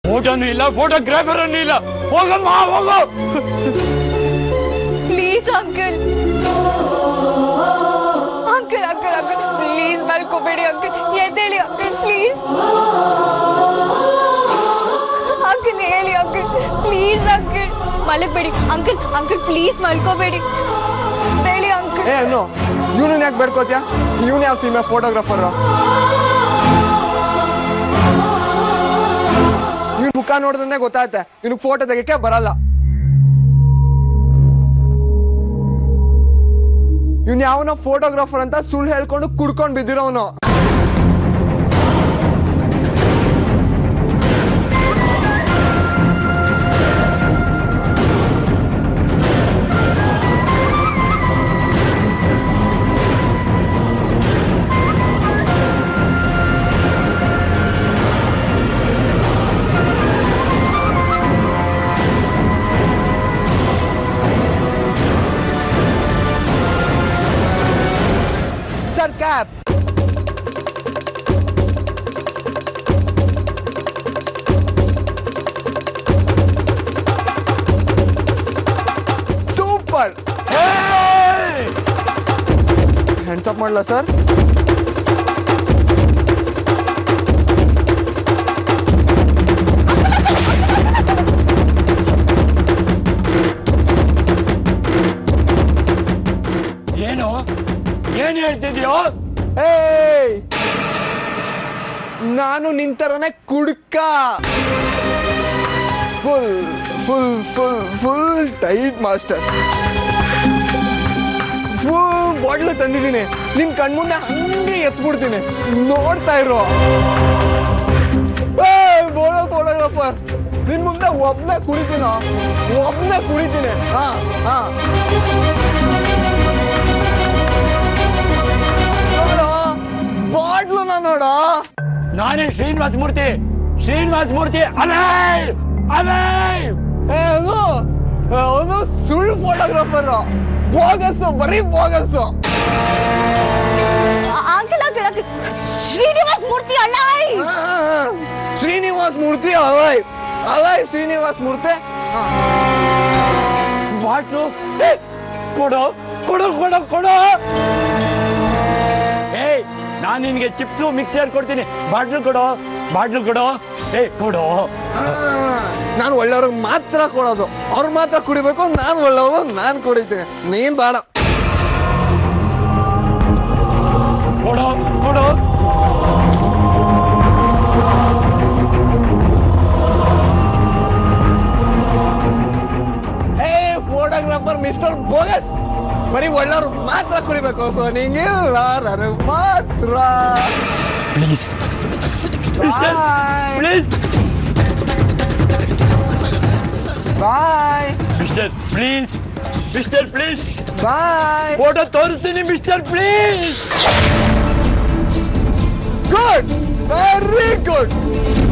ಫೋಟೋನು ಇಲ್ಲ ಫೋಟೋಗ್ರಾಫರ್ ಅನ್ನು ಇಲ್ಲ ಹೋಗಮ್ಮ ಹೋಗು please uncle uncle uncle uncle please ಮಲ್ಕೋಬೇಡಿ ಅಂಕಲ್ ಎದ್ದೇಳಿ ಅಂಕಲ್ ಪ್ಲೀಸ್ ಅಂಕಲ್ ಹೇಳಿ ಅಂಕಲ್ ಪ್ಲೀಸ್ ಅಂಕಲ್ ಮಲಗಬೇಡಿ ಅಂಕಲ್ ಅಂಕಲ್ ಪ್ಲೀಸ್ ಮಲ್ಕೋಬೇಡಿ ಹೇಳಿ ಅಂಕಲ್ ಏ ಅನ್ನು ಇವನು ಯಾಕೆ ಬೇಡ್ಕೋತ್ಯಾ ಇವನು ಯಾವ ಸೀಮೆ ಫೋಟೋಗ್ರಾಫರ್ ಇವ್ನ ಮುಖ ನೋಡಿದ್ರೆ ಗೊತ್ತಾಗುತ್ತೆ ಇವ್ನಿಗೆ ಫೋಟೋ ತೆಗಿಯಕ್ಕೆ ಬರಲ್ಲ ಇವ್ನು ಯಾವನೋ ಫೋಟೋಗ್ರಾಫರ್ ಅಂತ ಸುಳ್ಳು ಹೇಳ್ಕೊಂಡು ಕುಡ್ಕೊಂಡು ಬಿದ್ದಿರೋನು sir cap super hands up ಮಾಡಲ ಸರ್ ಏನು ಏನ್ ಹೇಳ್ತಿದ್ಯೋ ಏಯ್ ನಾನು ನಿಂತರನೆ ಕುಡ್ಕ full full full full tight master full bottle ತಂದಿದ್ದೀನಿ ನಿನ್ ಕಣ್ಮುಂದೆ ಹಂಗೆ ಎತ್ಬಿಡ್ತೀನಿ ನೋಡ್ತಾ ಇರೋ ಬೋಳೋ ಫೋಟೋಗ್ರಾಫರ್ ನಿನ್ ಮುಂದೆ ಒಬ್ನೇ ಕುಳಿತೀನೋ ಒಬ್ನೇ ಕುಳಿತೀನಿ ಹಾ ಹಾ ನೋಡೋ ಬಾಟ್ಲುನ ನೋಡೋ ನಾನೇ ಶ್ರೀನಿವಾಸ ಮೂರ್ತಿ ಶ್ರೀನಿವಾಸ ಮೂರ್ತಿ ಅಲೇ ಅಲೇ ಅವನು ಅವನು ಸುಳ್ಳು ಫೋಟೋಗ್ರಾಫರ್ ಬೋಗಸ್ಸು ಬರೀ bogus uncle uncle uncle Srinivas Murthy ಅಲ್ಲ ಆ, ಶ್ರೀನಿವಾಸ್ ಮೂರ್ತಿ ಅಲೈ ಅಲೈ ಶ್ರೀನಿವಾಸ್ ಮೂರ್ತಿ ಬಾಟ್ಲು ಏ, ಕೊಡು ಕೊಡು ಕೊಡು ಕೊಡು ಏಯ್ ನಾನು ನಿನ್ಗೆ ಚಿಪ್ಸು ಮಿಕ್ಸರ್ ಕೊಡ್ತೀನಿ ಬಾಟ್ಲು ಕೊಡು ಬಾಟ್ಲು ಕೊಡು ಏ ಕೊಡು ನಾನು ಒಳ್ಳೆಯವ್ರಿಗೆ ಮಾತ್ರ ಕೊಡೋದು ಅವ್ರು ಮಾತ್ರ ಕುಡಿಬೇಕು ನಾನು ಒಳ್ಳೆಯವರು ನಾನು ಕುಡಿತೀನಿ ನೀನ್ ಬೇಡ ಕೊಡು ಕೊಡು ಏ ಫೋಟೋಗ್ರಾಫರ್ ಮಿಸ್ಟರ್ ಬೋಗಸ್ ಬರೀ ಒಳ್ಳೆಯವ್ರು ಮಾತ್ರ ಕುಡಿಬೇಕು ಸೊ ನಿಂಗಿಲ್ಲ ನನಗೆ ಮಾತ್ರ please boy please boy mister please mister please boy photo ತೋರಿಸ್ತೀನಿ mister please good very good